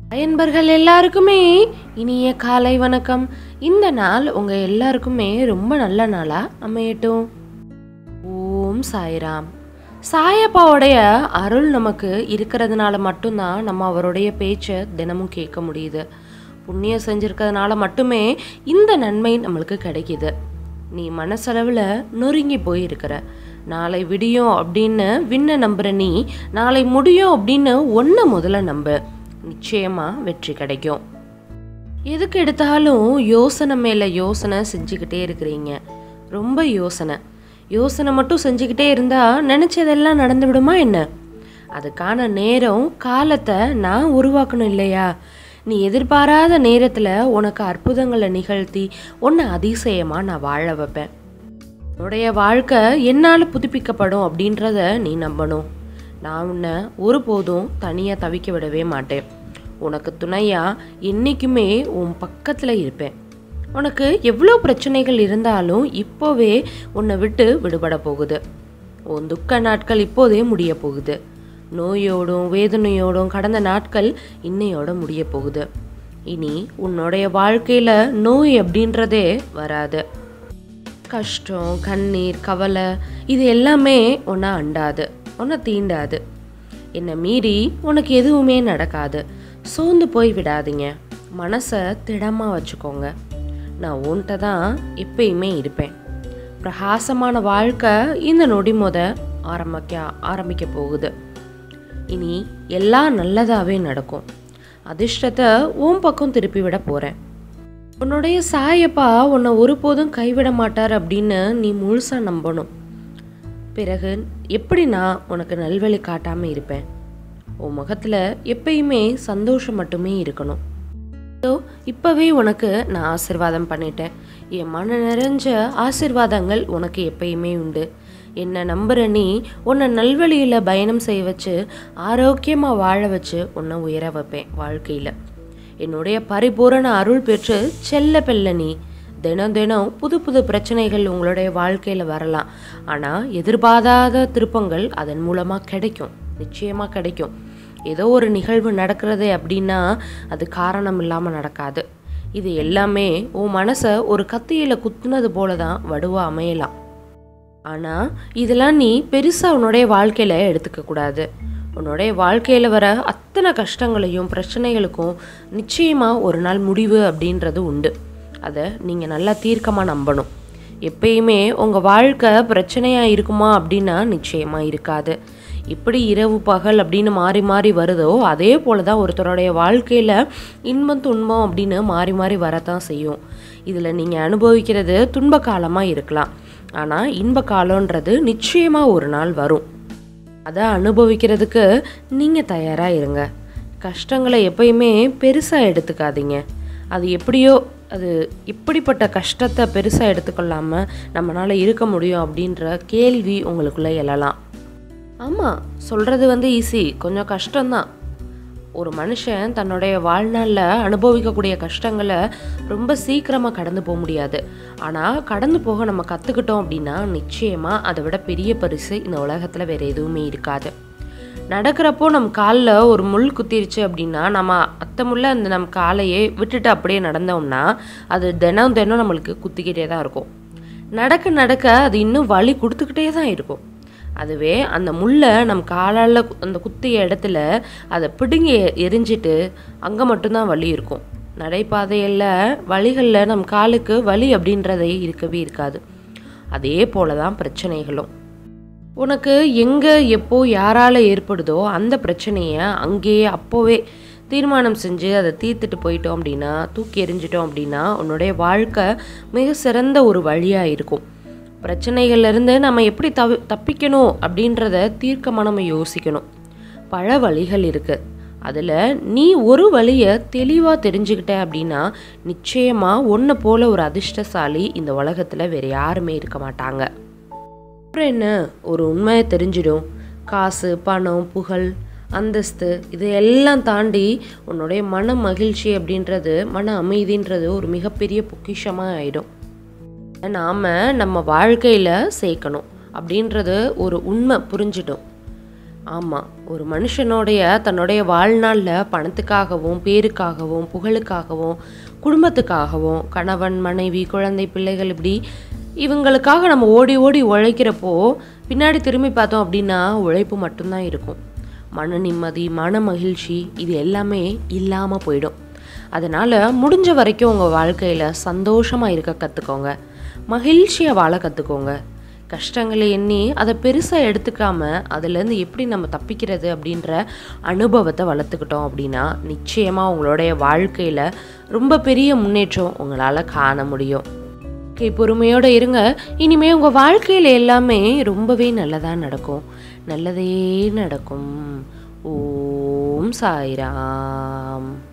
அயன்பர்கள் எல்லாருக்குமே இனிய காலை வணக்கம் இந்த நாள் உங்க எல்லாருக்குமே ரொம்ப நல்ல நாளா அமையட்டும் ஓம் சாய்ராம் சாயப்பாவுடைய அருள் நமக்கு இருக்கிறதுனால மட்டும்தான் நம்ம அவருடைய பேச்சை தினமும் கேட்க முடியுது புண்ணியம் செஞ்சிருக்கிறதுனால மட்டுமே இந்த நன்மை நம்மளுக்கு கிடைக்குது நீ மனசளவில் நொறுங்கி போயிருக்கிற நாளை விடியும் அப்படின்னு விண்ண நம்புற நீ நாளை முடியும் அப்படின்னு ஒன்று முதல்ல நம்பு நிச்சயமா வெற்றி கிடைக்கும் எதுக்கு எடுத்தாலும் யோசனை மேலே யோசனை செஞ்சுக்கிட்டே இருக்கிறீங்க ரொம்ப யோசனை யோசனை மட்டும் செஞ்சுக்கிட்டே இருந்தா நினச்சதெல்லாம் நடந்து விடுமா என்ன அதுக்கான நேரம் காலத்தை நான் உருவாக்கணும் இல்லையா நீ எதிர்பாராத நேரத்தில் உனக்கு அற்புதங்களை நிகழ்த்தி உன்னை அதிசயமாக நான் வாழ வைப்பேன் உன்னுடைய வாழ்க்கை என்னால் புதுப்பிக்கப்படும் அப்படின்றத நீ நம்பணும் நான் உன்னை ஒருபோதும் தனியாக தவிக்க விடவே மாட்டேன் உனக்கு துணையா என்றைக்குமே உன் பக்கத்தில் இருப்பேன் உனக்கு எவ்வளோ பிரச்சனைகள் இருந்தாலும் இப்போவே உன்னை விட்டு விடுபட போகுது உன் துக்க நாட்கள் இப்போதே முடிய போகுது நோயோடும் வேதனையோடும் கடந்த நாட்கள் இன்னையோட முடிய போகுது இனி உன்னுடைய வாழ்க்கையில் நோய் அப்படின்றதே வராது கஷ்டம் கண்ணீர் கவலை இது எல்லாமே உன்னை அண்டாது உன்னை தீண்டாது என்னை மீறி உனக்கு எதுவுமே நடக்காது சோர்ந்து போய் விடாதீங்க மனசை திடமாக வச்சுக்கோங்க நான் உன்கிட்ட தான் எப்பயுமே இருப்பேன் பிரகாசமான வாழ்க்கை இந்த நொடி முத ஆரம்பிக்க ஆரம்பிக்க போகுது இனி எல்லாம் நல்லதாகவே நடக்கும் அதிர்ஷ்டத்தை உன் பக்கம் திருப்பி விட போகிறேன் உன்னுடைய சாயப்பா உன்னை ஒருபோதும் கைவிட மாட்டார் அப்படின்னு நீ முழுசாக நம்பணும் பிறகு எப்படி நான் உனக்கு நல்வழி காட்டாமல் இருப்பேன் உன் முகத்தில் எப்பயுமே சந்தோஷம் மட்டுமே இருக்கணும் ஸோ இப்போவே உனக்கு நான் ஆசிர்வாதம் பண்ணிட்டேன் என் மன நிறைஞ்ச ஆசிர்வாதங்கள் உனக்கு எப்பயுமே உண்டு என்னை நம்புற நீ உன்னை நல்வழியில் பயணம் செய்ய வச்சு ஆரோக்கியமாக வாழ வச்சு உன்னை உயர வைப்பேன் வாழ்க்கையில் என்னுடைய பரிபூரண அருள் பெற்று செல்ல பெல்ல நீ தினம் தினம் புது புது பிரச்சனைகள் உங்களுடைய வாழ்க்கையில் வரலாம் ஆனால் எதிர்பாராத திருப்பங்கள் அதன் மூலமாக கிடைக்கும் நிச்சயமாக கிடைக்கும் ஏதோ ஒரு நிகழ்வு நடக்கிறது அப்படின்னா அது காரணம் இல்லாமல் நடக்காது இது எல்லாமே உன் மனசை ஒரு கத்தியில் குத்துனது போல தான் வடுவா அமையலாம் ஆனால் இதெல்லாம் நீ பெருசாக உன்னுடைய வாழ்க்கையில் எடுத்துக்க கூடாது உன்னுடைய வாழ்க்கையில் வர அத்தனை கஷ்டங்களையும் பிரச்சனைகளுக்கும் நிச்சயமாக ஒரு நாள் முடிவு அப்படின்றது உண்டு அதை நீங்கள் நல்லா தீர்க்கமாக நம்பணும் எப்பயுமே உங்கள் வாழ்க்கை பிரச்சனையாக இருக்குமா அப்படின்னா நிச்சயமாக இருக்காது இப்படி இரவு பகல் அப்படின்னு மாறி மாறி வருதோ அதே போல தான் ஒருத்தருடைய வாழ்க்கையில் இன்பம் துன்பம் அப்படின்னு மாறி மாறி வரத்தான் செய்யும் இதில் நீங்கள் அனுபவிக்கிறது துன்ப காலமாக இருக்கலாம் ஆனால் இன்ப காலன்றது நிச்சயமாக ஒரு நாள் வரும் அதை அனுபவிக்கிறதுக்கு நீங்கள் தயாராக இருங்க கஷ்டங்களை எப்பயுமே பெருசாக எடுத்துக்காதீங்க அது எப்படியோ அது இப்படிப்பட்ட கஷ்டத்தை பெருசாக எடுத்துக்கொள்ளாமல் நம்மளால் இருக்க முடியும் அப்படின்ற கேள்வி உங்களுக்குள்ளே எழலாம் ஆமாம் சொல்கிறது வந்து ஈஸி கொஞ்சம் கஷ்டம்தான் ஒரு மனுஷன் தன்னுடைய வாழ்நாளில் அனுபவிக்கக்கூடிய கஷ்டங்களை ரொம்ப சீக்கிரமாக கடந்து போக முடியாது ஆனால் கடந்து போக நம்ம கற்றுக்கிட்டோம் அப்படின்னா நிச்சயமாக அதை விட பெரிய பரிசு இந்த உலகத்தில் வேறு எதுவுமே இருக்காது நடக்கிறப்போ நம்ம காலில் ஒரு முள் குத்திருச்சு அப்படின்னா நம்ம அத்தை முள்ள அந்த நம்ம காலையே விட்டுட்டு அப்படியே நடந்தோம்னா அது தினம் தினம் நம்மளுக்கு குத்திக்கிட்டே தான் இருக்கும் நடக்க நடக்க அது இன்னும் வலி கொடுத்துக்கிட்டே தான் இருக்கும் அதுவே அந்த முள்ளை நம்ம காலால் அந்த குத்திய இடத்துல அதை பிடுங்கி எரிஞ்சிட்டு அங்கே மட்டும்தான் வலி இருக்கும் நடைபாதையில் வழிகளில் நம் காலுக்கு வலி அப்படின்றதே இருக்கவே இருக்காது அதே போல தான் பிரச்சனைகளும் உனக்கு எங்கே எப்போ யாரால் ஏற்படுதோ அந்த பிரச்சனையை அங்கேயே அப்போவே தீர்மானம் செஞ்சு அதை தீர்த்துட்டு போயிட்டோம் அப்படின்னா தூக்கி எறிஞ்சிட்டோம் அப்படின்னா உன்னுடைய வாழ்க்கை மிக சிறந்த ஒரு வழியாக இருக்கும் பிரச்சனைகள்லேருந்து நம்ம எப்படி தவி தப்பிக்கணும் அப்படின்றத தீர்க்கமாக நம்ம யோசிக்கணும் பல வழிகள் இருக்குது அதில் நீ ஒரு வழியை தெளிவாக தெரிஞ்சுக்கிட்ட அப்படின்னா நிச்சயமாக ஒன்றை போல ஒரு அதிர்ஷ்டசாலி இந்த உலகத்தில் வேறு யாருமே இருக்க மாட்டாங்க அப்புறம் என்ன ஒரு உண்மையை தெரிஞ்சிடும் காசு பணம் புகழ் அந்தஸ்து இது எல்லாம் தாண்டி உன்னுடைய மன மகிழ்ச்சி அப்படின்றது மன அமைதின்றது ஒரு மிகப்பெரிய பொக்கிஷமாக ஆயிடும் நாம் நம்ம வாழ்க்கையில் சேர்க்கணும் அப்படின்றது ஒரு உண்மை புரிஞ்சிடும் ஆமாம் ஒரு மனுஷனுடைய தன்னுடைய வாழ்நாளில் பணத்துக்காகவும் பேருக்காகவும் புகழுக்காகவும் குடும்பத்துக்காகவும் கணவன் மனைவி குழந்தை பிள்ளைகள் இப்படி இவங்களுக்காக நம்ம ஓடி ஓடி உழைக்கிறப்போ பின்னாடி திரும்பி பார்த்தோம் அப்படின்னா உழைப்பு மட்டும்தான் இருக்கும் மன நிம்மதி மன மகிழ்ச்சி இது எல்லாமே இல்லாமல் போயிடும் அதனால் முடிஞ்ச வரைக்கும் உங்கள் வாழ்க்கையில் சந்தோஷமாக இருக்க கற்றுக்கோங்க மகிழ்ச்சியாக வாழ கற்றுக்கோங்க கஷ்டங்களை எண்ணி அதை பெருசாக எடுத்துக்காம அதுலேருந்து எப்படி நம்ம தப்பிக்கிறது அப்படின்ற அனுபவத்தை வளர்த்துக்கிட்டோம் அப்படின்னா நிச்சயமாக உங்களுடைய வாழ்க்கையில் ரொம்ப பெரிய முன்னேற்றம் உங்களால் காண முடியும் ஓகே பொறுமையோடு இருங்க இனிமே உங்கள் வாழ்க்கையில் எல்லாமே ரொம்பவே நல்லதாக நடக்கும் நல்லதே நடக்கும் ஓம் சாய்ராம்